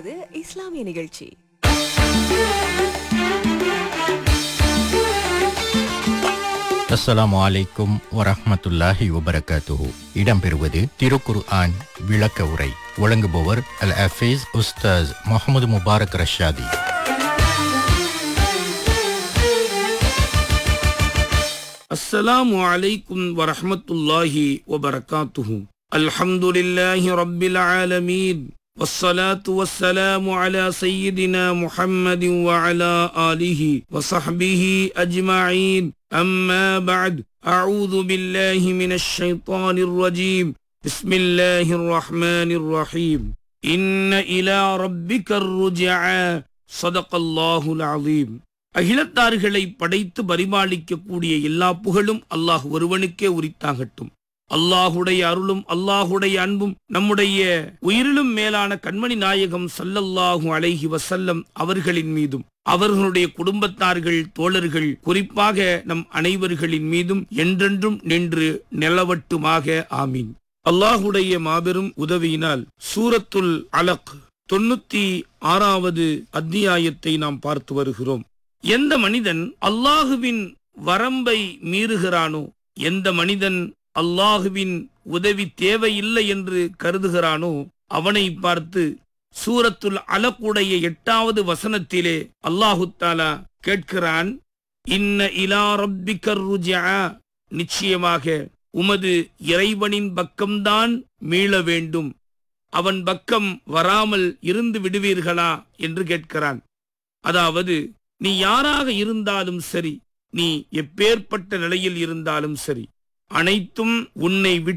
தொடர்வது இஸ்லாமிய நிகழ்ச்சி அஸ்ஸலாமு அலைக்கும் வரஹ்மத்துல்லாஹி வபரகாத்துஹு இடம்பெறுவது திருக்குர் ஆன் விளக்க உரை வழங்குபவர் அல் அஃபீஸ் உஸ்தாஸ் முகமது முபாரக் ரஷாதி السلام عليكم ورحمة الله وبركاته الحمد لله رب العالمين والصلاة والسلام على سيدنا محمد وعلى آله وصحبه أجمعين أما بعد أعوذ بالله من الشيطان الرجيم بسم الله الرحمن الرحيم إن إلى ربك الرجعى صدق الله العظيم அகிலத்தார்களை படைத்து பரிமாளிக்கக்கூடிய எல்லா புகழும் அல்லாஹ் ஒருவனுக்கே உரித்தாகட்டும் அல்லாஹுடைய அருளும் அல்லாஹுடைய அன்பும் நம்முடைய உயிரிலும் மேலான கண்மணி நாயகம் சல்லல்லாஹு அலைஹி வசல்லம் அவர்களின் மீதும் அவர்களுடைய குடும்பத்தார்கள் தோழர்கள் குறிப்பாக நம் அனைவர்களின் மீதும் என்றென்றும் நின்று நிலவட்டுமாக ஆமீன் அல்லாஹுடைய மாபெரும் உதவியினால் சூரத்துல் அலக் தொண்ணூத்தி ஆறாவது அத்தியாயத்தை நாம் பார்த்து வருகிறோம் எந்த மனிதன் அல்லாஹுவின் வரம்பை மீறுகிறானோ எந்த மனிதன் அல்லாஹுவின் உதவி தேவையில்லை என்று கருதுகிறானோ அவனை பார்த்து சூரத்துல் அலக்குடைய எட்டாவது வசனத்திலே அல்லாஹு தாலா கேட்கிறான் இன்ன இலா ரப்பிக்கர் ருஜா நிச்சயமாக உமது இறைவனின் பக்கம்தான் மீள வேண்டும் அவன் பக்கம் வராமல் இருந்து விடுவீர்களா என்று கேட்கிறான் அதாவது நீ யாராக இருந்தாலும் சரி நீ எப்பேற்பட்ட நிலையில் இருந்தாலும் சரி அனைத்தும் உன்னை விட்டு